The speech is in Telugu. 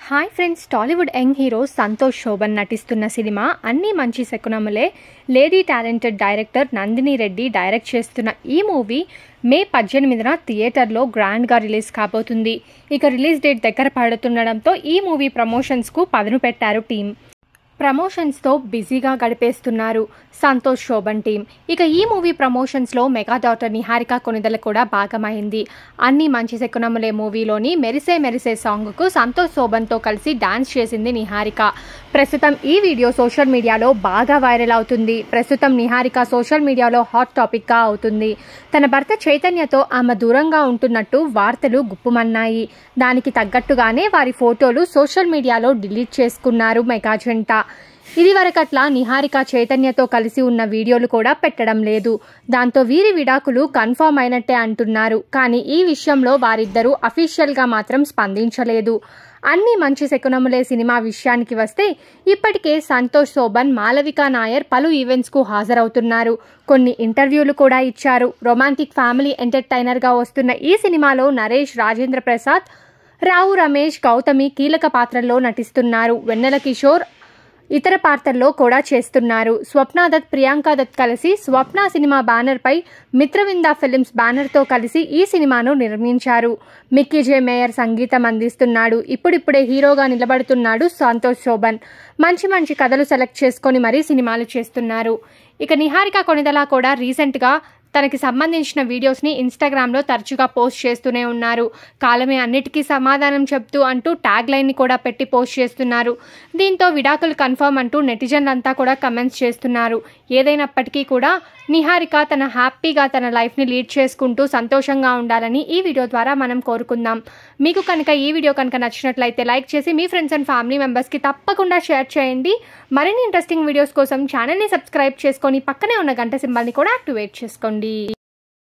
hi friends Tollywood young hero Santosh Sobhan నటిస్తున్న సినిమా అన్ని మంచి శకునములే lady talented director Nandini Reddy direct చేస్తున్న ఈ మూవీ మే పద్దెనిమిదిన థియేటర్లో గ్రాండ్గా రిలీజ్ కాబోతుంది ఇక రిలీజ్ డేట్ దగ్గర పడుతుండడంతో ఈ మూవీ ప్రమోషన్స్కు పదును పెట్టారు టీం ప్రమోషన్స్తో బిజీగా గడిపేస్తున్నారు సంతోష్ శోభన్ టీం ఇక ఈ మూవీ ప్రమోషన్స్లో మెగా డాటర్ నిహారిక కొనిదల కూడా భాగమైంది అన్ని మంచి శకునములే మూవీలోని మెరిసే మెరిసే సాంగ్కు సంతోష్ శోభన్తో కలిసి డాన్స్ చేసింది నిహారిక ప్రస్తుతం ఈ వీడియో సోషల్ మీడియాలో బాగా వైరల్ అవుతుంది ప్రస్తుతం నిహారిక సోషల్ మీడియాలో హాట్ టాపిక్గా అవుతుంది తన భర్త చైతన్యతో ఆమె దూరంగా ఉంటున్నట్టు వార్తలు గుప్పుమన్నాయి దానికి తగ్గట్టుగానే వారి ఫోటోలు సోషల్ మీడియాలో డిలీట్ చేసుకున్నారు మెగా జంట ఇది వరకట్లా నిహారిక చైతన్యతో కలిసి ఉన్న వీడియోలు కూడా పెట్టడం లేదు దాంతో వీరి విడాకులు కన్ఫర్మ్ అయినట్టే అంటున్నారు కానీ ఈ విషయంలో వారిద్దరూ అఫీషియల్గా మాత్రం స్పందించలేదు అన్ని మంచి శకునములే సినిమా విషయానికి వస్తే ఇప్పటికే సంతోష్ శోభన్ మాలవిక నాయర్ పలు ఈవెంట్స్కు హాజరవుతున్నారు కొన్ని ఇంటర్వ్యూలు కూడా ఇచ్చారు రొమాంటిక్ ఫ్యామిలీ ఎంటర్టైనర్గా వస్తున్న ఈ సినిమాలో నరేష్ రాజేంద్ర ప్రసాద్ రావు రమేష్ గౌతమి కీలక పాత్రల్లో నటిస్తున్నారు వెన్నెల కిషోర్ ఇతర పాత్రల్లో కూడా చేస్తున్నారు స్వప్న దత్ ప్రియాంక దత్ కలిసి స్వప్న సినిమా బ్యానర్పై మిత్రవింద ఫిలిమ్స్ బ్యానర్తో కలిసి ఈ సినిమాను నిర్మించారు మిక్కీ జే మేయర్ సంగీతం అందిస్తున్నాడు ఇప్పుడిప్పుడే హీరోగా నిలబడుతున్నాడు సంతోష్ శోభన్ మంచి మంచి కథలు సెలెక్ట్ చేసుకొని మరీ సినిమాలు చేస్తున్నారు ఇక నిహారిక కొనిదల కూడా రీసెంట్గా తనకి సంబంధించిన వీడియోస్ని ఇన్స్టాగ్రామ్లో తరచుగా పోస్ట్ చేస్తూనే ఉన్నారు కాలమే అన్నిటికీ సమాధానం చెప్తూ అంటూ ట్యాగ్ లైన్ని కూడా పెట్టి పోస్ట్ చేస్తున్నారు దీంతో విడాకులు కన్ఫర్మ్ అంటూ నెటిజన్లంతా కూడా కమెంట్స్ చేస్తున్నారు ఏదైనప్పటికీ కూడా నిహారిక తన హ్యాపీగా తన లైఫ్ని లీడ్ చేసుకుంటూ సంతోషంగా ఉండాలని ఈ వీడియో ద్వారా మనం కోరుకుందాం మీకు కనుక ఈ వీడియో కనుక నచ్చినట్లయితే లైక్ చేసి మీ ఫ్రెండ్స్ అండ్ ఫ్యామిలీ మెంబర్స్కి తప్పకుండా షేర్ చేయండి మరిన్ని ఇంట్రెస్టింగ్ వీడియోస్ కోసం ఛానల్ని సబ్స్క్రైబ్ చేసుకొని పక్కనే ఉన్న గంట సింబల్ని కూడా యాక్టివేట్ చేసుకోండి